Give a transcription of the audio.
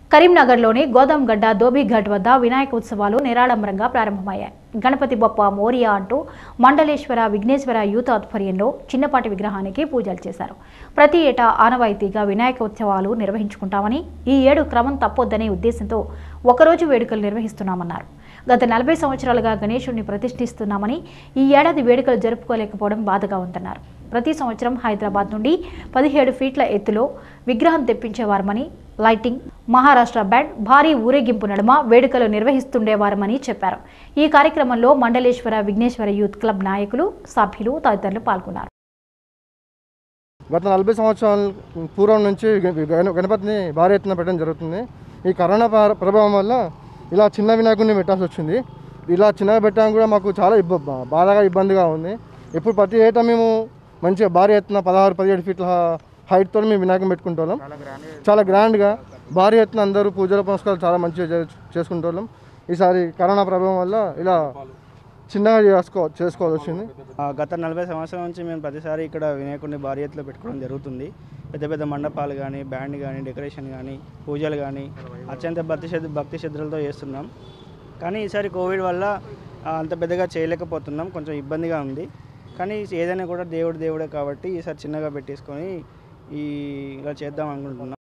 కరీంనగర్లోని గోదాంగడ్డ దోబిఘట్ వద్ద వినాయక ఉత్సవాలు నిరాడంబరంగా ప్రారంభమయ్యాయి గణపతి బొప్ప మోరియా అంటూ మండలేశ్వర విఘ్నేశ్వర యూత్ ఆధ్వర్యంలో చిన్నపాటి విగ్రహానికి పూజలు చేశారు ప్రతి ఏటా ఆనవాయితీగా వినాయక ఉత్సవాలు నిర్వహించుకుంటామని ఈ ఏడు క్రమం తప్పొద్దనే ఉద్దేశంతో ఒకరోజు వేడుకలు నిర్వహిస్తున్నామన్నారు గత నలభై సంవత్సరాలుగా గణేశుడిని ప్రతిష్ఠిస్తున్నామని ఈ ఏడాది వేడుకలు జరుపుకోలేకపోవడం బాధగా ఉందన్నారు ప్రతి సంవత్సరం హైదరాబాద్ నుండి పదిహేడు ఫీట్ల ఎత్తులో విగ్రహం తెప్పించేవారమని లైటింగ్ మహారాష్ట్ర బ్యాండ్ భారీ ఊరేగింపు నడుమ వేడుకలు నిర్వహిస్తుండేవారమని చెప్పారు ఈ కార్యక్రమంలో మండలేశ్వర విఘ్నేశ్వర యూత్ క్లబ్ నాయకులు సభ్యులు తదితరులు పాల్గొన్నారు గత నలభై సంవత్సరాల పూర్వం నుంచి గ- గణ- గణపతిని భారీ ఎత్తున పెట్టడం జరుగుతుంది ఈ కరోనా ప్ర- ప్రభావం వల్ల ఇలా చిన్న వినాయకుడిని పెట్టాల్సి వచ్చింది ఇలా చిన్నగా పెట్టడం కూడా మాకు చాలా ఇబ్బ బా- బాధగా ఇబ్బందిగా ఉంది ఇప్పుడు ప్రతి ఏటా మేము మంచిగా భారీ ఎత్తున పదహారు పదిహేడు ఫీట్ల హైట్తో మేము వినాయకుని పెట్టుకుంటాం చాలా గ్రాండ్గా భారీ ఎత్తున అందరూ పూజల పునస్కారాలు చాలా మంచిగా చే- చేసుకుంటాం ఈసారి కరోనా ప్రభావం వల్ల ఇలా చిన్నగా చేసుకో చేసుకోవాల్సి వచ్చింది ఆ, గత నలభై సంవత్సరాల నుంచి మేము ప్రతిసారి ఇక్కడ వినాయకుడిని భారీ ఎత్తులో పెట్టుకోవడం జరుగుతుంది పెద్ద పెద్ద మండపాలు కానీ బ్యాండ్ కానీ డెకరేషన్ కానీ పూజలు కానీ అత్యంత భక్తి శ్రద్ధ భక్తి శ్రద్ధలతో చేస్తున్నాం కానీ ఈసారి కోవిడ్ వల్ల ఆ, అంత పెద్దగా చేయలేకపోతున్నాం కొంచెం ఇబ్బందిగా ఉంది కానీ ఏదైనా కూడా దేవుడు దేవుడే కాబట్టి ఈసారి చిన్నగా పెట్టేసుకొని ఈ ఇలా చేద్దాం అనుకుంటున్నాం